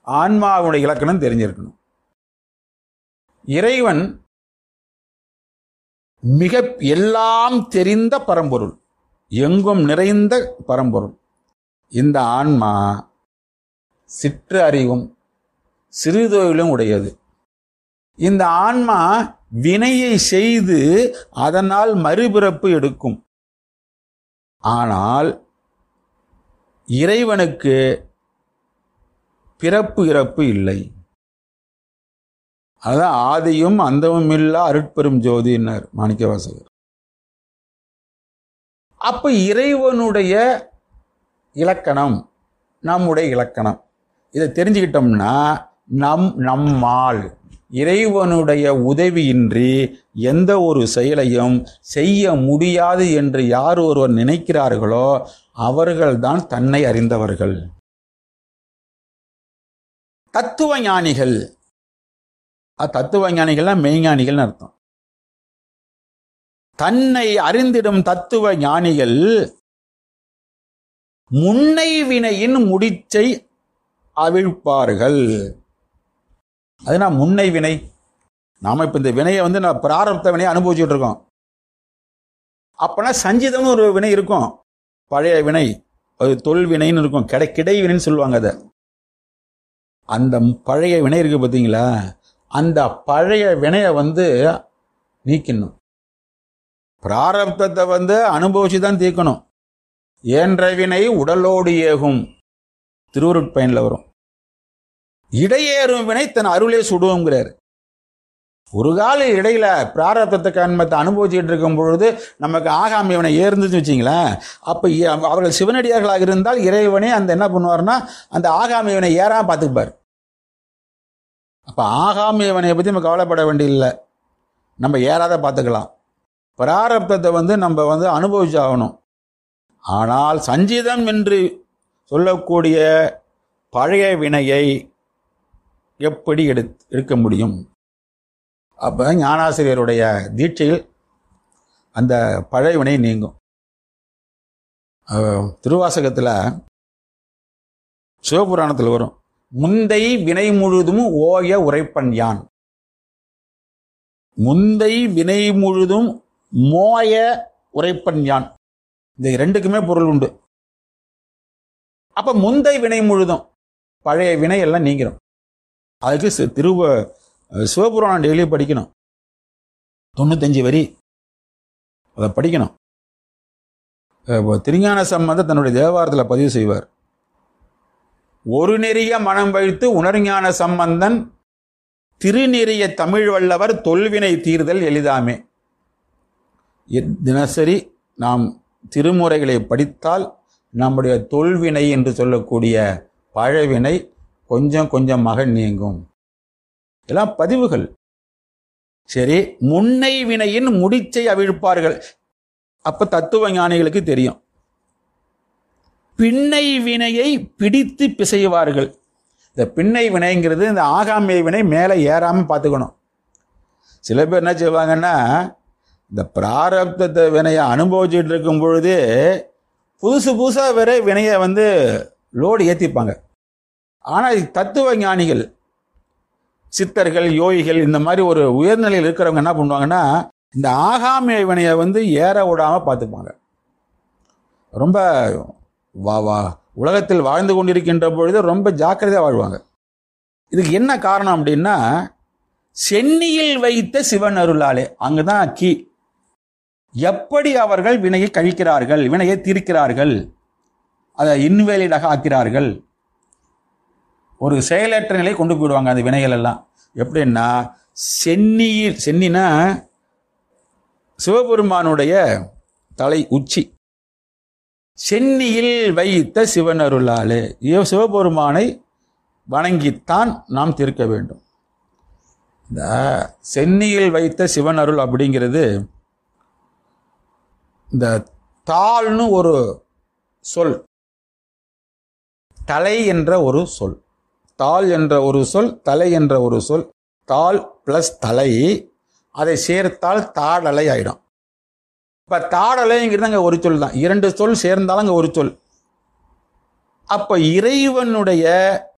ஆன்மாவுடைய இலக்கணம் தெரிஞ்சிருக்கணும் இறைவன் மிக எல்லாம் தெரிந்த பரம்பொருள் எங்கும் நிறைந்த பரம்பொருள் இந்த ஆன்மா சிற்று அறிவும் சிறுதொழிலும் உடையது இந்த ஆன்மா வினையை செய்து அதனால் மறுபிறப்பு எடுக்கும் ஆனால் இறைவனுக்கு பிறப்பு இறப்பு இல்லை அதான் ஆதியும் அந்தமும் இல்லா அருட்பெரும் ஜோதினார் மாணிக்கவாசகர் அப்ப இறைவனுடைய இலக்கணம் நம்முடைய இலக்கணம் இதை தெரிஞ்சுக்கிட்டோம்னா நம் நம்மால் இறைவனுடைய உதவியின்றி எந்த ஒரு செயலையும் செய்ய முடியாது என்று யார் ஒருவர் நினைக்கிறார்களோ அவர்கள்தான் தன்னை அறிந்தவர்கள் தத்துவ ஞானிகள் அஹ் தத்துவ ஞானிகள்லாம் மெய்ஞானிகள்னு அர்த்தம் தன்னை அறிந்திடும் தத்துவ ஞானிகள் முன்னை வினையின் முடிச்சை அவிழ்ப்பார்கள் அதுனா முன்னை வினை நாம இப்ப இந்த வினையை வந்து நான் பிராரப்த வினையை அனுபவிச்சுட்டு இருக்கோம் அப்பனா சஞ்சிதம்னு ஒரு வினை இருக்கும் பழைய வினை அது தொல் வினைன்னு இருக்கும் கிடை கிடை வினைன்னு சொல்லுவாங்க அதை அந்த பழைய வினை இருக்கு பார்த்தீங்களா அந்த பழைய வினையை வந்து நீக்கணும் பிராரப்தத்தை வந்து அனுபவிச்சு தான் தீர்க்கணும் ஏன்ற வினை உடலோடு ஏகும் திருவருட்பயனில் வரும் இடையேறும் வினை தன் அருளே சுடுவோங்கிறார் ஒரு கால இடையில பிராரப்தத்தை கண்மத்தை அனுபவிச்சுட்டு இருக்கும் பொழுது நமக்கு ஆகாமி இவனை ஏறுந்துச்சு வச்சிங்களேன் அப்போ அவர்கள் சிவனடியார்களாக இருந்தால் இறைவனே அந்த என்ன பண்ணுவார்னா அந்த ஆகாமி இவனை ஏறாம பார்த்துப்பார் அப்போ ஆகாமி இவனை பற்றி நம்ம கவலைப்பட வேண்டியதில்லை நம்ம ஏறாத பார்த்துக்கலாம் பிராரப்தத்தை வந்து நம்ம வந்து அனுபவிச்சாகணும் ஆனால் சஞ்சிதம் என்று சொல்லக்கூடிய பழைய வினையை எப்படி எடு எடுக்க முடியும் அப்போ ஞானாசிரியருடைய தீட்சையில் அந்த பழைய வினை நீங்கும் அஹ், திருவாசகத்தில் சிவபுராணத்தில் வரும் முந்தை வினை முழுதும் ஓய உரைப்பன் யான் முந்தை வினை முழுதும் மோய உரைப்பன் யான் இந்த ரெண்டுக்குமே பொருள் உண்டு அப்ப முந்தை வினை முழுதும் பழைய வினை எல்லாம் நீங்கிரும் அதுக்கு சி- திருவ சிவபுராணம் டெய்லி படிக்கணும் தொண்ணூத்தஞ்சு வரி அதை படிக்கணும் இப்போ திருஞான சம்பந்தர் தன்னுடைய தேவாரத்தில் பதிவு செய்வார் ஒரு நெறிய மனம் வைத்து உணர்ஞான சம்பந்தன் திருநெறிய தமிழ் வல்லவர் தொல்வினை தீர்தல் எளிதாமே இ- தினசரி நாம் திருமுறைகளை படித்தால் நம்முடைய தொல்வினை என்று சொல்லக்கூடிய பழவினை கொஞ்சம் கொஞ்சமாக நீங்கும் எல்லாம் பதிவுகள் சரி முன்னை வினையின் முடிச்சை அவிழ்ப்பார்கள் அப்ப தத்துவ ஞானிகளுக்கு தெரியும் பின்னை வினையை பிடித்து பிசைவார்கள் இந்த பின்னை வினைங்கிறது இந்த ஆகாமிய வினை மேலே ஏறாம பார்த்துக்கணும் சில பேர் என்ன செய்வாங்கன்னா இந்த பிராரப்தத்தை வினையை அனுபவிச்சுட்டு இருக்கும் பொழுது புதுசு புதுசாக வேற வினையை வந்து லோடு ஏற்றிப்பாங்க ஆனால் தத்துவ ஞானிகள் சித்தர்கள் யோகிகள் இந்த மாதிரி ஒரு உயர்நிலையில் இருக்கிறவங்க என்ன பண்ணுவாங்கன்னா இந்த ஆகாமிய வினையை வந்து ஏற விடாம பார்த்துப்பாங்க ரொம்ப வா வா உலகத்தில் வாழ்ந்து கொண்டிருக்கின்ற பொழுது ரொம்ப ஜாக்கிரதையாக வாழ்வாங்க இதுக்கு என்ன காரணம் அப்படின்னா சென்னியில் வைத்த சிவன் அருளாலே அங்கதான் கீ எப்படி அவர்கள் வினையை கழிக்கிறார்கள் வினையை தீர்க்கிறார்கள் அதை இன்வேலிடாக ஆக்கிறார்கள் ஒரு செயலற்ற நிலை கொண்டு போயிடுவாங்க அந்த வினைகள் எல்லாம் எப்படின்னா சென்னியில் சென்னினா சிவபெருமானுடைய தலை உச்சி சென்னியில் வைத்த சிவன் அருளாலே இவ சிவபெருமானை வணங்கித்தான் நாம் தீர்க்க வேண்டும் இந்த சென்னியில் வைத்த சிவன் அருள் அப்படிங்கிறது இந்த தாள்னு ஒரு சொல் தலை என்ற ஒரு சொல் தாள் என்ற ஒரு சொல் தலை என்ற ஒரு சொல் தாள் பிளஸ் தலை அதை சேர்த்தால் தாடலை ஆயிடும் இப்ப தாடலைங்கிறது அங்க ஒரு சொல் தான் இரண்டு சொல் சேர்ந்தாலும் அங்க ஒரு சொல் அப்ப இறைவனுடைய